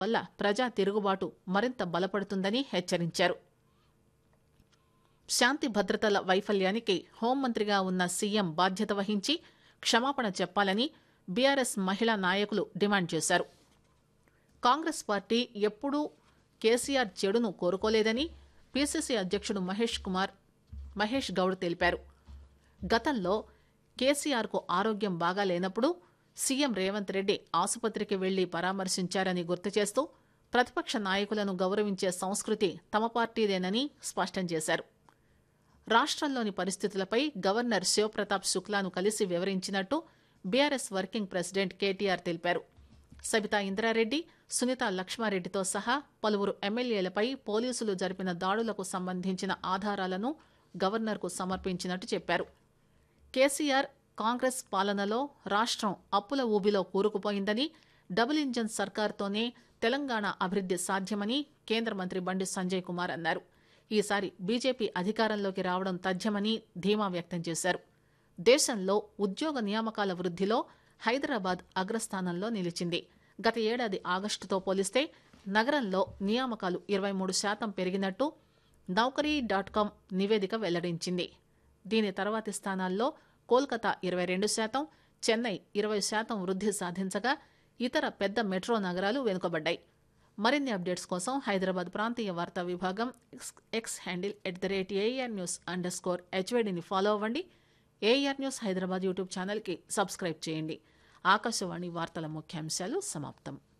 వల్ల ప్రజా తిరుగుబాటు మరింత బలపడుతుందని హెచ్చరించారు శాంతి భద్రతల వైఫల్యానికి హోంమంత్రిగా ఉన్న సీఎం బాధ్యత వహించి క్షమాపణ చెప్పాలని బీఆర్ఎస్ మహిళా నాయకులు డిమాండ్ చేశారు కాంగ్రెస్ పార్టీ ఎప్పుడూ కేసీఆర్ చెడును కోరుకోలేదని పీసీసీ అధ్యక్షుడు మహేష్ కుమార్ మహేష్ గౌడ్ తెలిపారు గతంలో కేసీఆర్కు ఆరోగ్యం బాగా లేనప్పుడు సీఎం రేవంత్ రెడ్డి ఆసుపత్రికి వెళ్లి పరామర్శించారని గుర్తు చేస్తూ ప్రతిపక్ష నాయకులను గౌరవించే సంస్కృతి తమ పార్టీదేనని స్పష్టం చేశారు రాష్ట్రంలోని పరిస్థితులపై గవర్నర్ శివప్రతాప్ శుక్లాను కలిసి వివరించినట్టు బీఆర్ఎస్ వర్కింగ్ ప్రెసిడెంట్ కేటీఆర్ తెలిపారు సబితా ఇంద్రారెడ్డి సునీత లక్ష్మారెడ్డితో సహా పలువురు ఎమ్మెల్యేలపై పోలీసులు జరిపిన దాడులకు సంబంధించిన ఆధారాలను గవర్నర్కు సమర్పించినట్టు చెప్పారు కేసీఆర్ కాంగ్రెస్ పాలనలో రాష్ట్రం అప్పుల ఊబిలో కూరుకుపోయిందని డబుల్ ఇంజన్ సర్కార్తోనే తెలంగాణ అభివృద్ది సాధ్యమని కేంద్ర మంత్రి బండి సంజయ్ కుమార్ అన్నారు ఈసారి బీజేపీ అధికారంలోకి రావడం తథ్యమని ధీమా వ్యక్తం చేశారు దేశంలో ఉద్యోగ నియామకాల వృద్ధిలో హైదరాబాద్ అగ్రస్థానంలో నిలిచింది గత ఏడాది ఆగస్టుతో పోలిస్తే నగరంలో నియామకాలు ఇరవై మూడు శాతం పెరిగినట్టు నౌకరీ డాట్ కామ్ నివేదిక వెల్లడించింది దీని తర్వాతి స్థానాల్లో కోల్కతా ఇరవై రెండు శాతం చెన్నై ఇరవై శాతం వృద్ధి సాధించగా ఇతర పెద్ద మెట్రో నగరాలు వెనుకబడ్డాయి మరిన్ని అప్డేట్స్ కోసం హైదరాబాద్ ప్రాంతీయ వార్తా విభాగం ఎక్స్- X handle at the rate A R news underscore హెచ్వేడిని ఫాలో అవ్వండి ఏఆర్ న్యూస్ హైదరాబాద్ యూట్యూబ్ ఛానల్కి సబ్స్క్రైబ్ చేయండి ఆకాశవాణి వార్తల ముఖ్యాంశాలు సమాప్తం